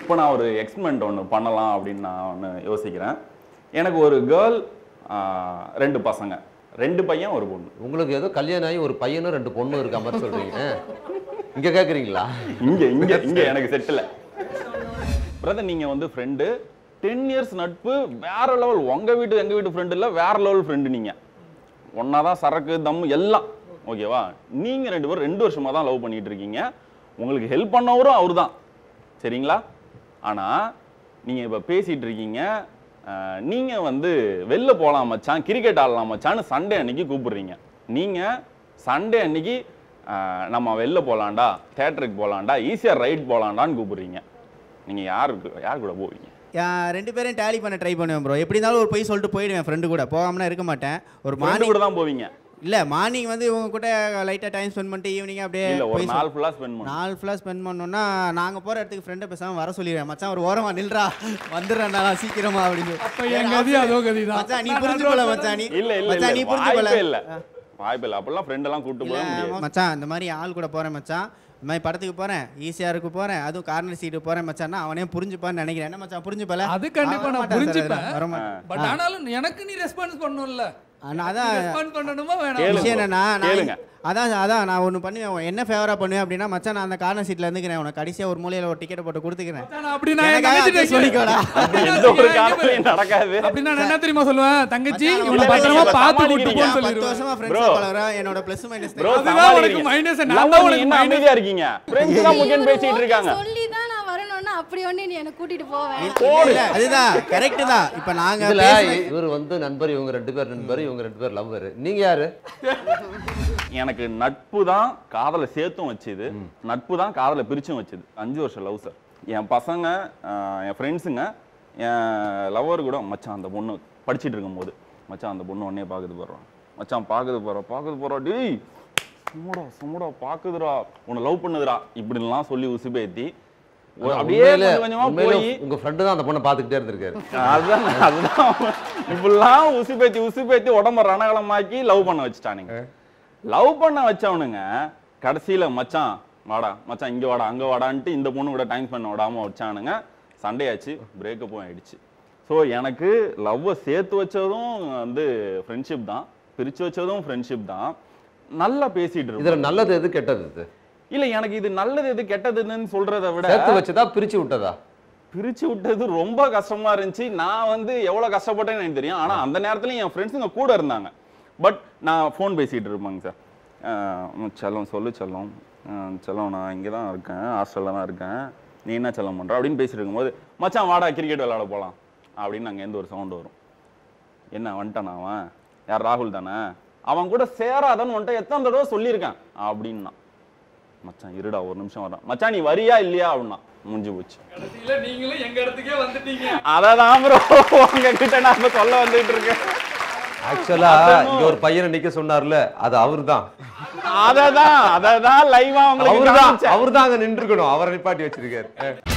இப்போ நான் ஒரு எக்ஸ்பெரிமெண்ட் ஒன்று பண்ணலாம் அப்படின்னு நான் ஒன்று யோசிக்கிறேன் எனக்கு ஒரு கேர்ள் ரெண்டு பசங்க ரெண்டு பையன் ஒரு பொண்ணு உங்களுக்கு ஏதோ கல்யாணம் ஆகி ஒரு பையனும் ரெண்டு பொண்ணும் இருக்க மாதிரி சொல்றீங்க இங்க கேக்குறீங்களா இங்க இங்க இங்க எனக்கு செட்டில் பிரதர் நீங்க வந்து ஃப்ரெண்டு டென் இயர்ஸ் நட்பு வேற லெவல் உங்க வீட்டு எங்க வீட்டு ஃப்ரெண்டு இல்ல வேற லெவல் ஃப்ரெண்டு நீங்க ஒன்னாதான் சரக்கு தம் எல்லாம் ஓகேவா நீங்க ரெண்டு பேரும் ரெண்டு வருஷமா தான் லவ் பண்ணிட்டு இருக்கீங்க உங்களுக்கு ஹெல்ப் பண்ணவரும் அவர்தான் சரிங்களா ஆனா நீங்க இப்ப பேசிட்டு இருக்கீங்க அஹ், நீங்க வந்து வெளில போலாம் மச்சான் கிரிக்கெட் ஆடலாம் மச்சான்னு சண்டே அன்னைக்கு கூப்பிடுறீங்க நீங்க சண்டே அன்னைக்கு அஹ், நம்ம வெளில போலாம்டா தேட்டருக்கு போலாம்டா ஈஸியாக ரைட் போலாம்டான்னு கூப்பிடுறீங்க நீங்க யாருக்கு யார் கூட போவீங்க யா- ரெண்டு பேரும் டேலி பண்ண ட்ரை பண்ணுவேன் ப்ரோ எப்படி இருந்தாலும் ஒரு பொய் சொல்லிட்டு போயிடுவேன் ஃப்ரெண்டு கூட போகாமலாம் இருக்க மாட்டேன் ஒரு ஃப்ரெண்டு மார்னிங் கூட தான் போவீங்க இல்லை மார்னிங் வந்து இவங்க கூட லைட்டாக டைம் ஸ்பெண்ட் பண்ணிட்டு ஈவினிங் அப்படியே இல்ல ஒரு பொய் சொல்- நாள் ஃபுல்லா ஸ்பெண்ட் பண்ணு நாள் ஃபுல்லாக ஸ்பெண்ட் பண்ணோம்னா நாங்கள் போகிற இடத்துக்கு ஃப்ரெண்டை பேசாமல் வர சொல்லிடுவேன் மச்சான் ஒரு ஓரமா நில்றா வந்துடுறேன்டா சீக்கிரமா அப்படின்னு அப்ப என் கதி அதோ கதிதான். மச்சான் நீ புரிஞ்சுக்கல மச்சான் நீ இல்ல இல்ல மச்சான் நீ இல்ல புரிஞ்சுக்கல வாய்ப்பே இல்ல வாய்ப்பே இல்ல அப்பெல்லாம் ஃப்ரெண்ட் எல்லாம் கூட்டு போக முடியாது இல்ல, மச்சான் இந்த மாதிரி ஆள் கூட போகிறேன் மச்சான் இந்த மாதிரி படத்துக்கு போகிறேன் ஈஸியாருக்கு போகிறேன் அதுவும் கார்னர் சீட்டு போகிறேன் மச்சான்னா அவனே புரிஞ்சுப்பான்னு நினைக்கிறேன் என்ன மச்சான் புரிஞ்சுப்பல அது கண்டிப்பா நான் புரிஞ்சுப்பேன் வரமாட்டேன் பட் ஆனாலும் எனக்கு நீ ரெஸ்பான்ஸ் பண்ணணும்ல ஆனா அதான் ரெஸ்பான்ஸ் பண்ணணுமா கேளுங்க. வேணாம் விஷயம் என்னன்னா நான் கேளுங்க. அதான் அதான் நான் ஒன்று பண்ணுவேன் என்ன ஃபேவரா பண்ணுவேன் அப்படின்னா மச்சான் நான் அந்த கார்னர் சீட்ல இருந்துக்கிறேன் உனக்கு கடைசியா ஒரு மூலையில ஒரு டிக்கெட் போட்டு கொடுத்துக்கிறேன் மச்சான், நான் அப்படி நான் என் எனக்காக தங்கச்சிட்ட அப்படியே சொல்லிக்கோடா. அப்படின்னா எந்த ஒரு இங்க பாரு. காரணம் நடக்காது அப்படின்னா நான் என்ன தெரியுமா சொல்லுவேன் தங்கச்சி மச்சான், இவனை இல்ல, பத்திரமா நீங்க பார்த்து சமாளிக்கிறீங்க. கூட்டு போன்னு பத்து சொல்லிடுவேன் வருஷமா Bro. ஃப்ரெண்ட்ஸ் பழகுறேன் என்னோட ப்ளஸ் மைனஸ் ப்ரோ அதுதான் உனக்கு minus, நான் தான் உனக்கு என்ன minus. அமைதியா இருக்கீங்க ஃப்ரெண்ட்ஸ் தான் முக்கியம் பேசிட்டு இருக்காங்க சொல்லி தான் நான் வரணும்னா அப்படி ஒண்ணு நீ என்ன கூட்டிட்டு போவேன் இல்ல அதுதான் கரெக்ட் தான் இப்போ நாங்க இதுல பேசுன- இவர் வந்து நண்பர் இவங்க ரெண்டு பேர் நண்பர் இவங்க ரெண்டு பேர் லவ்வர் நீங்க யாரு எனக்கு நட்பு தான் காதலை சேர்த்தும் வச்சுது நட்பு தான் காதலை பிரிச்சும் வச்சுது அஞ்சு வருஷம் லவ் சார் என் பசங்க ஆஹ், என் ஃப்ரெண்ட்ஸுங்க என் லவ்வர் கூட மச்சான் அந்த பொண்ணு படிச்சிட்டு இருக்கும்போது மச்சான் அந்த பொண்ணு உடனே பார்க்குது போடுறான் மச்சான் பார்க்குது போறோம் பார்க்குது போறோம் டேய் சும்மாடா சும்மாடா பார்க்குதுடா உன்னை லவ் பண்ணுதுடா இப்படிலாம் சொல்லி உசுபேத்தி ஒரு- அப்படியே உண்மையிலே- கொஞ்சம் கொஞ்சமா உண்மையிலே போய் உங்க ஃப்ரெண்டு தான் அந்த பொண்ணை பார்த்துக்கிட்டே இருந்திருக்காரு அதுதான் அதுதான் இப்படிலாம் உசுப்பேத்தி உசுப்பேத்தி உடம்ப ரணகலமாக்கி லவ் பண்ண வச்சுட்டானுங்க லவ் பண்ண வச்சவனுங்க கடைசியில மச்சான் வாடா மச்சான் இங்க வாடா அங்க வாடான்ட்டு இந்த பொண்ணு கூட டைம் பண்ண விடாம வச்சானுங்க சண்டையாச்சு பிரேக்கப்பும் ஆயிடுச்சு ஸோ எனக்கு லவ்வை சேர்த்து வச்சதும் வந்து ஃப்ரெண்ட்ஷிப் தான் பிரிச்சு வச்சதும் ஃப்ரெண்ட்ஷிப் தான் நல்லா பேசிட்டு இதுல இருக்கோம் நல்லது எது கெட்டது இது இல்ல எனக்கு இது நல்லது எது கெட்டதுன்னு சொல்றதை விட சேர்த்து வச்சதா பிரிச்சு விட்டதா பிரிச்சு விட்டது ரொம்ப கஷ்டமா இருந்துச்சு நான் வந்து எவ்வளவு கஷ்டப்பட்டேன்னு எனக்கு தெரியும் ஆனா அந்த நேரத்துல என் ஃப்ரெண்ட்ஸுங்க கூட இருந்தாங்க பட் நான் ஃபோன் பேசிட்டு இருப்பேங்க சார் அஹ் செல்லம் சொல்லு செல்லம் அஹ் செல்லம் நான் இங்கே தான் இருக்கேன் ஹாஸ்டலில் தான் இருக்கேன் நீ என்ன செல்லம் பண்ற அப்படின்னு பேசிட்டு இருக்கும்போது மச்சான் வாடா கிரிக்கெட் விளையாட போலாம் அப்படின்னு அங்கே எந்த ஒரு சவுண்ட் வரும் என்ன வந்துட்டானா அவன் யார் ராகுல் தானே அவன் கூட சேராதன்னு வந்துட்டு எத்தனை தடவை சொல்லியிருக்கான் அப்படின்னா மச்சான் இருடா ஒரு நிமிஷம் வரான் மச்சான் நீ வரியா இல்லையா அப்படின்னா முடிஞ்சு போச்சு கடைசியில நீங்களும் எங்க இடத்துக்கே வந்துட்டீங்க அததான் ப்ரோ உங்ககிட்ட நான் இப்ப சொல்ல வந்துட்டு இருக்கேன் ஆக்சுவலா இங்க ஒரு பையனை நிக்க சொன்னார்ல அது அவர்தான் அததான் அததான் லைவா உங்களுக்கு அவர்தான் காமிச்சேன். அவர்தான் அங்க நின்று இருக்கணும் அவரை நிப்பாட்டி வச்சிருக்காரு